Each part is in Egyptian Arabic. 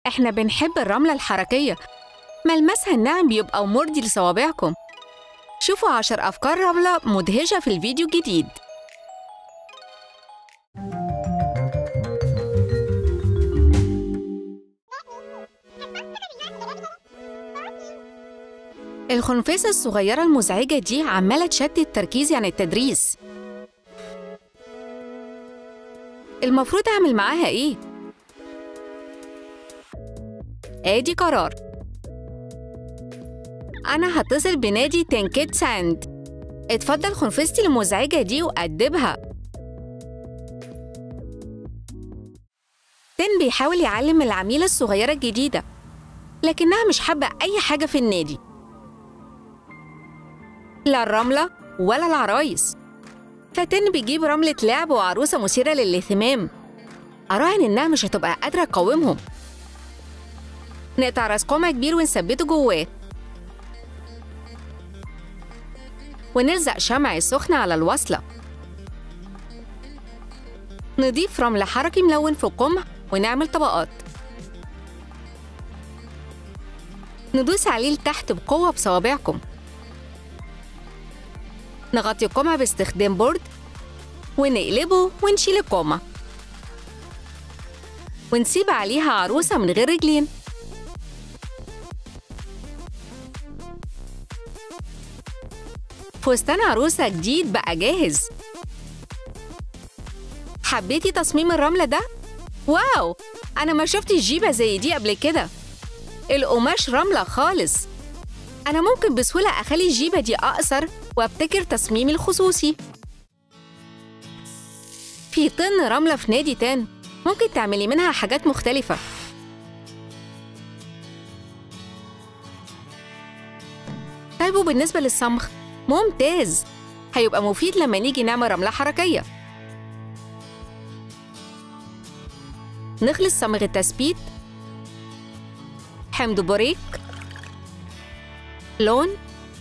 إحنا بنحب الرملة الحركية ملمسها الناعم بيبقى مرضي لصوابعكم شوفوا عشر أفكار رملة مدهشة في الفيديو الجديد الخنفسة الصغيرة المزعجة دي عمالة تشتت تركيزي عن التدريس المفروض أعمل معاها إيه؟ آدي قرار أنا هتصل بنادي تنكيت ساند اتفضل خنفستي المزعجة دي وأدبها تن بيحاول يعلم العميلة الصغيرة الجديدة لكنها مش حابة أي حاجة في النادي لا الرملة ولا العرايس فتن بيجيب رملة لعب وعروسة مثيرة للاهتمام أراهن إنها مش هتبقى قادرة تقاومهم نقطع راس قمع كبير ونثبته جواه ونلزق شمع سخن على الوصلة نضيف رمل حركي ملون في القمع ونعمل طبقات ندوس عليه لتحت بقوة بصوابعكم نغطي القمع باستخدام بورد ونقلبه ونشيل القمع ونسيب عليها عروسة من غير رجلين فستان عروسة جديد بقى جاهز حبيتي تصميم الرملة ده؟ واو أنا ما شفتش جيبة زي دي قبل كده القماش رملة خالص أنا ممكن بسهولة أخلي الجيبة دي أقصر وابتكر تصميمي الخصوصي في طن رملة في نادي تان ممكن تعملي منها حاجات مختلفة طيب وبالنسبة للصمغ ممتاز هيبقى مفيد لما نيجي نعمل رملة حركية نخلص صمغ التثبيت حمض بوريك لون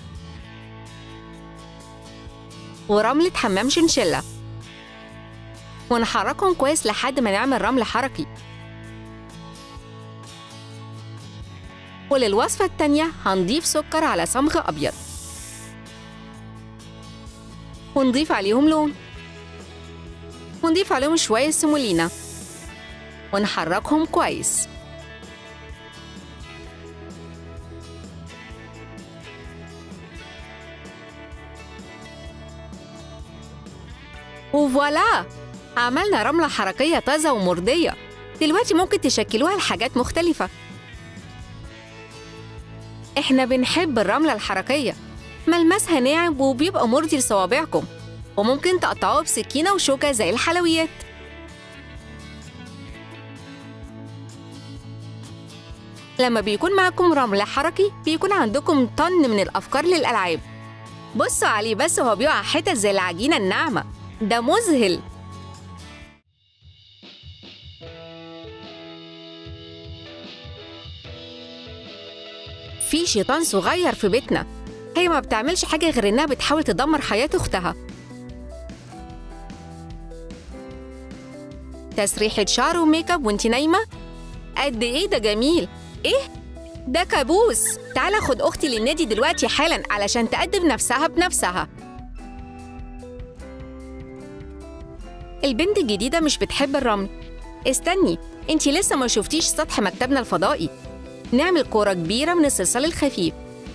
ورملة حمام شنشلة ونحركهم كويس لحد ما نعمل رمل حركي وللوصفة التانية هنضيف سكر على صمغ أبيض ونضيف عليهم لون ونضيف عليهم شوية سيمولينا ونحركهم كويس وفوالا عملنا رملة حركية طازة ومرضية دلوقتي ممكن تشكلوها لحاجات مختلفة احنا بنحب الرملة الحركية ملمسها ناعم وبيبقى مرضي لصوابعكم وممكن تقطعوها بسكينة وشوكة زي الحلويات لما بيكون معكم رمل حركي بيكون عندكم طن من الأفكار للألعاب بصوا عليه بس وهو بيقع حتت زي العجينة الناعمة ده مذهل في شيطان صغير في بيتنا هي ما بتعملش حاجة غير إنها بتحاول تدمر حياة أختها تسريحة شعر وميك اب وانتي نايمة؟ قد إيه ده جميل إيه؟ ده كابوس تعالى خد أختي للنادي دلوقتي حالا علشان تأدب نفسها بنفسها البنت الجديدة مش بتحب الرمل استني انتي لسه ما شفتيش سطح مكتبنا الفضائي نعمل كورة كبيرة من الصلصال الخفيف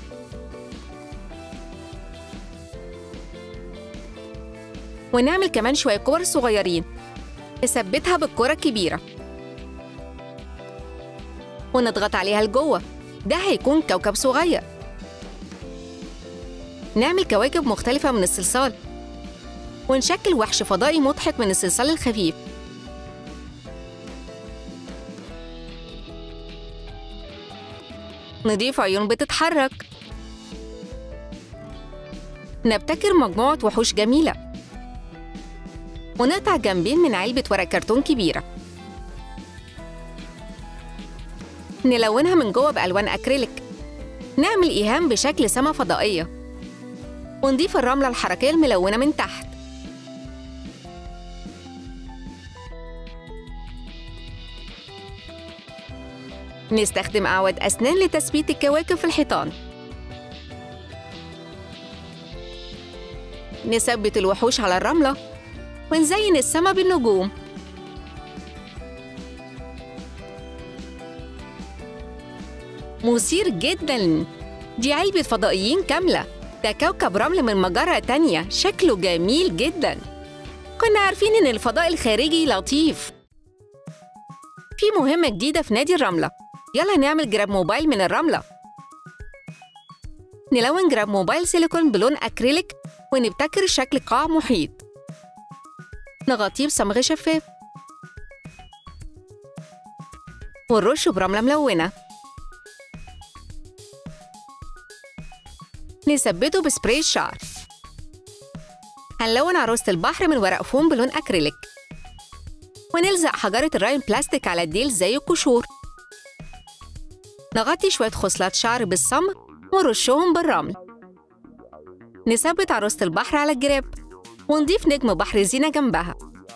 ونعمل كمان شوية كور صغيرين نثبتها بالكرة الكبيرة ونضغط عليها لجوه ده هيكون كوكب صغير نعمل كواكب مختلفة من الصلصال ونشكل وحش فضائي مضحك من الصلصال الخفيف نضيف عيون بتتحرك نبتكر مجموعة وحوش جميلة ونقطع جنبين من علبة ورق كرتون كبيرة نلونها من جوه بألوان أكريليك نعمل إيهام بشكل سما فضائية ونضيف الرملة الحركية الملونة من تحت نستخدم أعواد أسنان لتثبيت الكواكب في الحيطان نثبت الوحوش على الرملة ونزين السما بالنجوم مثير جدا دي علبة فضائيين كاملة ده كوكب رمل من مجرة تانية شكله جميل جدا كنا عارفين إن الفضاء الخارجي لطيف في مهمة جديدة في نادي الرملة يلا نعمل جراب موبايل من الرملة نلون جراب موبايل سيليكون بلون أكريليك ونبتكر شكل قاع محيط نغطيه بصمغ شفاف ونرشه برملة ملونة نثبته بسبراي الشعر هنلون عروسة البحر من ورق فوم بلون أكريليك ونلزق حجرة الراين بلاستيك على الديل زي القشور نغطي شوية خصلات شعر بالصمغ ونرشهم بالرمل نثبت عروسة البحر على الجراب ونضيف نجم بحر زينة جنبها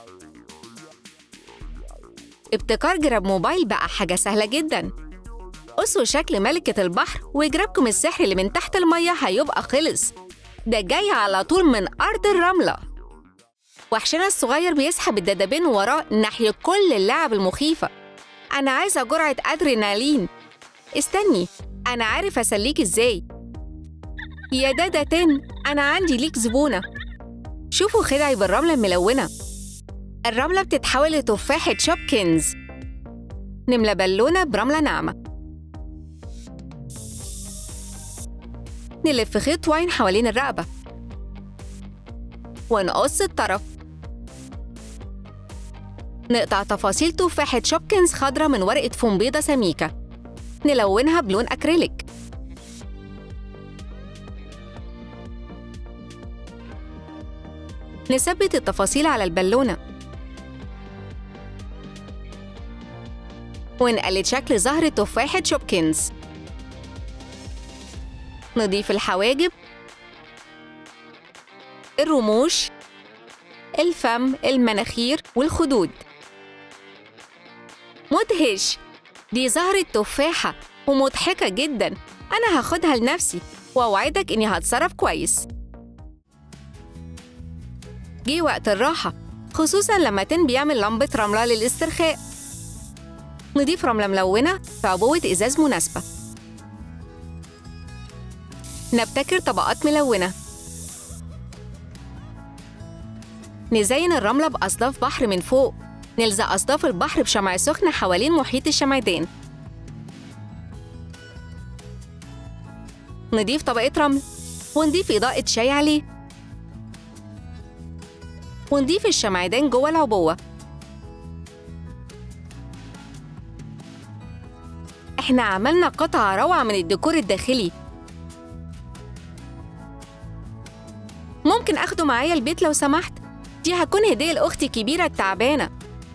ابتكار جراب موبايل بقى حاجة سهلة جدا قصوا شكل ملكة البحر وجرابكم السحر اللي من تحت المية هيبقى خلص ده جاي على طول من أرض الرملة وحشنا الصغير بيسحب الدبابين وراه ناحية كل اللعب المخيفة أنا عايزة جرعة أدرينالين استني أنا عارف أسليك إزاي يا دادا تن أنا عندي ليك زبونة شوفوا خدعي بالرملة الملونة الرملة بتتحول لتفاحة شوبكنز نملى بالونة برملة ناعمة نلف خيط واين حوالين الرقبة ونقص الطرف نقطع تفاصيل تفاحة شوبكنز خضرة من ورقة فوم بيضة سميكة نلونها بلون أكريليك نثبت التفاصيل على البالونة ونقلد شكل زهرة تفاحة شوبكنز نضيف الحواجب الرموش الفم المناخير والخدود مدهش دي زهرة تفاحة ومضحكة جدا أنا هاخدها لنفسي وأوعدك إني هتصرف كويس جه وقت الراحة خصوصا لما تن بيعمل لمبة رملة للاسترخاء نضيف رملة ملونة في عبوة إزاز مناسبة نبتكر طبقات ملونة نزين الرملة بأصداف بحر من فوق نلزق أصداف البحر بشمع سخن حوالين محيط الشمعدان نضيف طبقة رمل ونضيف إضاءة شاي عليه ونضيف الشمعدان جوه العبوة احنا عملنا قطعة روعة من الديكور الداخلي ممكن اخده معايا البيت لو سمحت دي هتكون هدية لأختي الكبيرة التعبانة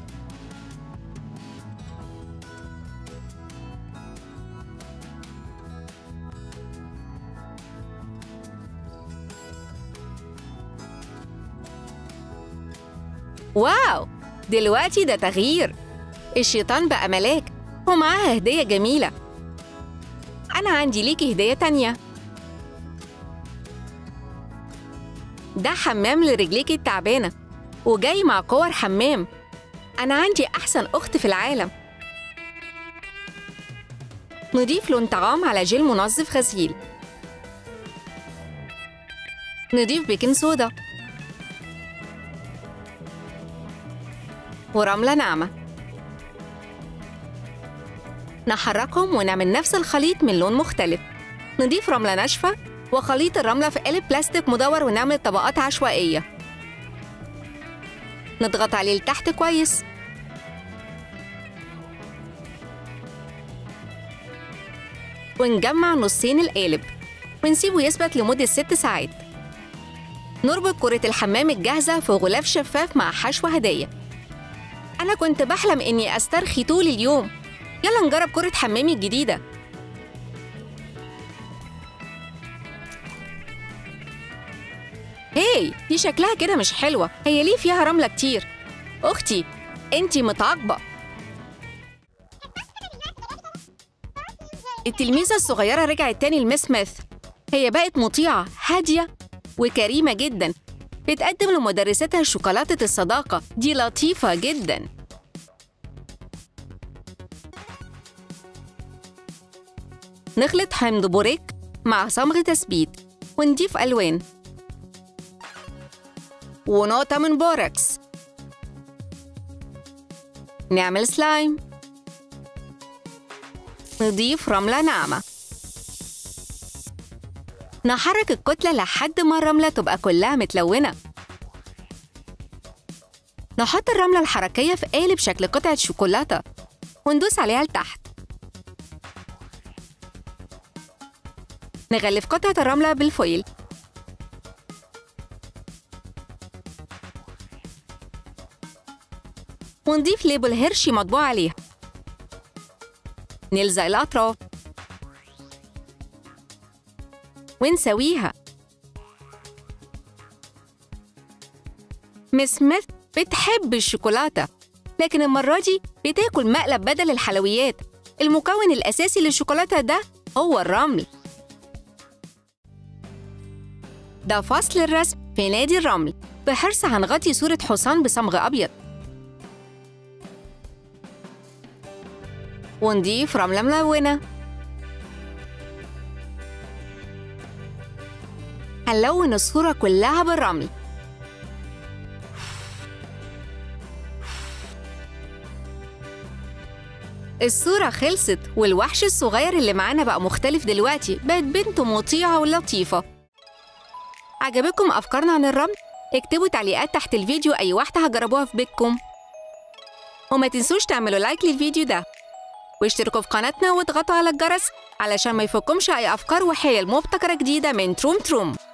واو دلوقتي ده تغيير الشيطان بقى ملاك ومعاها هدية جميلة أنا عندي ليكي هدية تانية ده حمام لرجليكي التعبانة وجاي مع كور حمام أنا عندي أحسن أخت في العالم نضيف لون طعام على جيل منظف غسيل نضيف بيكنج صودا ورملة ناعمة نحركهم ونعمل نفس الخليط من لون مختلف نضيف رملة ناشفة وخليط الرملة في قالب بلاستيك مدور ونعمل طبقات عشوائية نضغط عليه لتحت كويس ونجمع نصين القالب ونسيبه يثبت لمدة ست ساعات نربط كرة الحمام الجاهزة في غلاف شفاف مع حشو هدية أنا كنت بحلم إني أسترخي طول اليوم يلا نجرب كرة حمامي الجديدة هاي دي شكلها كده مش حلوة هي ليه فيها رملة كتير أختي أنتي متعاقبة التلميذة الصغيرة رجعت تاني لمس سميث هي بقت مطيعة هادية وكريمة جدا بتقدم لمدرستها شوكولاتة الصداقة دي لطيفة جدا نخلط حمض بوريك مع صمغ تثبيت ونضيف ألوان ونقطة من بوركس نعمل سلايم نضيف رملة ناعمة نحرك الكتلة لحد ما الرملة تبقى كلها متلونة نحط الرملة الحركية في قالب شكل قطعة شوكولاتة وندوس عليها لتحت نغلف قطعة الرملة بالفويل ونضيف ليبل هيرشي مطبوع عليها نلزق الأطراف ونسويها مس سميث بتحب الشوكولاتة لكن المرة دي بتاكل مقلب بدل الحلويات المكون الأساسي للشوكولاتة ده هو الرمل ده فصل الرسم في نادي الرمل بحرص هنغطي صورة حصان بصمغ أبيض ونضيف رملة ملونة هنلون الصورة كلها بالرمل الصورة خلصت والوحش الصغير اللي معانا بقى مختلف دلوقتي بقت بنته مطيعة ولطيفة عجبكم أفكارنا عن الرمل؟ اكتبوا تعليقات تحت الفيديو أي واحدة هجربوها في بيتكم وما تنسوش تعملوا لايك للفيديو ده واشتركوا في قناتنا واضغطوا على الجرس علشان ما يفوتكمش أي أفكار وحيل مبتكرة جديدة من تروم تروم